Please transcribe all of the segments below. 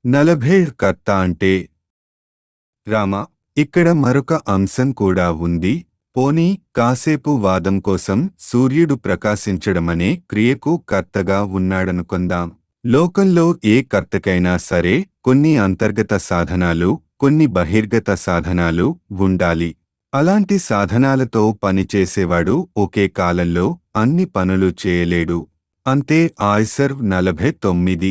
నలభై కర్త అంటే రామ ఇక్కడ మరొక అంశం కూడా ఉంది పోనీ కాసేపు వాదం కోసం సూర్యుడు ప్రకాశించడమనే క్రియకు కర్తగా ఉన్నాడనుకుందాం లోకంలో ఏ కర్తకైనా సరే కొన్ని అంతర్గత సాధనాలు కొన్ని బహిర్గత సాధనాలు ఉండాలి అలాంటి సాధనాలతో పనిచేసేవాడు ఒకే కాలంలో అన్ని పనులు చేయలేడు అంతే ఆయ్సర్ నలభై తొమ్మిది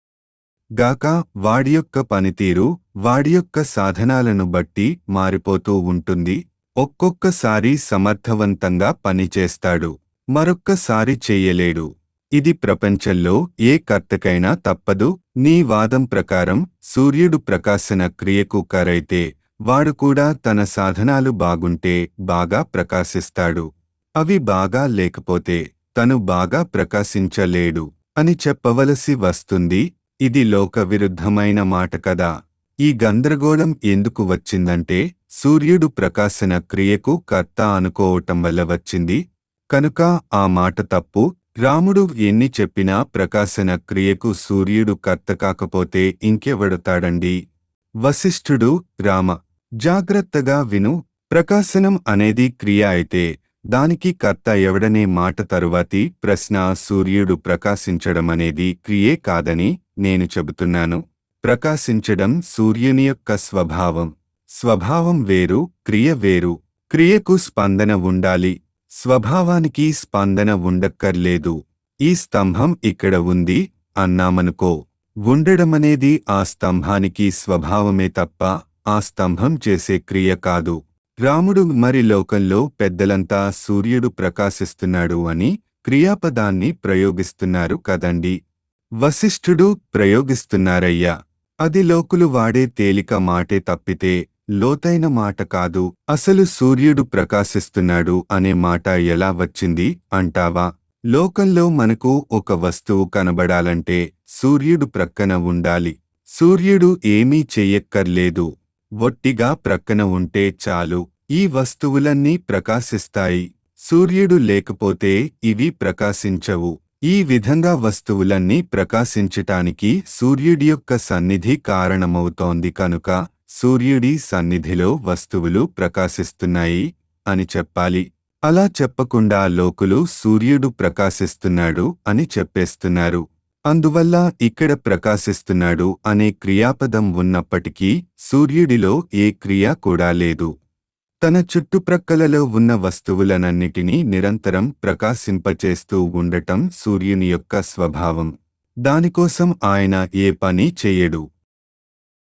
గాక వాడి యొక్క పనితీరు వాడి యొక్క సాధనాలను బట్టి మారిపోతూ ఉంటుంది ఒక్కొక్కసారి సమర్థవంతంగా పనిచేస్తాడు మరొక్కసారి చెయ్యలేడు ఇది ప్రపంచంలో ఏ కర్తకైనా తప్పదు నీ వాదం ప్రకారం సూర్యుడు ప్రకాశన క్రియకు కరైతే వాడు కూడా తన సాధనాలు బాగుంటే బాగా ప్రకాశిస్తాడు అవి బాగా లేకపోతే తను బాగా ప్రకాశించలేడు అని చెప్పవలసి వస్తుంది ఇది లోక విరుద్ధమైన మాట కదా ఈ గందరగోళం ఎందుకు వచ్చిందంటే సూర్యుడు ప్రకాశన క్రియకు కర్త అనుకోవటం వల్ల వచ్చింది కనుక ఆ మాట తప్పు రాముడు ఎన్ని చెప్పినా ప్రకాశన క్రియకు సూర్యుడు కర్త కాకపోతే ఇంకెవడతాడండి వశిష్ఠుడు రామ జాగ్రత్తగా విను ప్రకాశనం అనేది క్రియ అయితే దానికి కర్త ఎవడనే మాట తరువాతి ప్రశ్న సూర్యుడు ప్రకాశించడమనేది క్రియే కాదని నేను చెబుతున్నాను ప్రకాశించడం సూర్యుని యొక్క స్వభావం స్వభావం వేరు క్రియ వేరు క్రియకు స్పందన ఉండాలి స్వభావానికి స్పందన ఉండక్కర్లేదు ఈ స్తంభం ఇక్కడ ఉంది అన్నామనుకో ఉండడమనేది ఆ స్తంభానికి స్వభావమే తప్ప ఆ స్తంభం చేసే క్రియ కాదు రాముడు మరి లోకంలో పెద్దలంతా సూర్యుడు ప్రకాశిస్తున్నాడు అని క్రియాపదాన్ని ప్రయోగిస్తున్నారు కదండి వశిష్ఠుడు ప్రయోగిస్తున్నారయ్యా అది లోకులు వాడే తేలిక మాటే తప్పితే లోతైన మాట కాదు అసలు సూర్యుడు ప్రకాశిస్తున్నాడు అనే మాట ఎలా వచ్చింది అంటావా లోకంలో మనకు ఒక వస్తువు కనబడాలంటే సూర్యుడు ప్రక్కన ఉండాలి సూర్యుడు ఏమీ చెయ్యక్కర్లేదు ఒట్టిగా ప్రక్కన ఉంటే చాలు ఈ వస్తువులన్నీ ప్రకాశిస్తాయి సూర్యుడు లేకపోతే ఇవి ప్రకాశించవు ఈ విధంగా వస్తువులన్నీ ప్రకాశించటానికి సూర్యుడి యొక్క సన్నిధి కారణమవుతోంది కనుక సూర్యుడి సన్నిధిలో వస్తువులు ప్రకాశిస్తున్నాయి అని చెప్పాలి అలా చెప్పకుండా లోకులు సూర్యుడు ప్రకాశిస్తున్నాడు అని చెప్పేస్తున్నారు అందువల్ల ఇక్కడ ప్రకాశిస్తున్నాడు అనే క్రియాపదం ఉన్నప్పటికీ సూర్యుడిలో ఏ క్రియ కూడా లేదు తన చుట్టుప్రక్కలలో ఉన్న వస్తువులనన్నిటినీ నిరంతరం ప్రకాశింపచేస్తూ ఉండటం సూర్యుని యొక్క స్వభావం దానికోసం ఆయన ఏ పని చెయ్యడు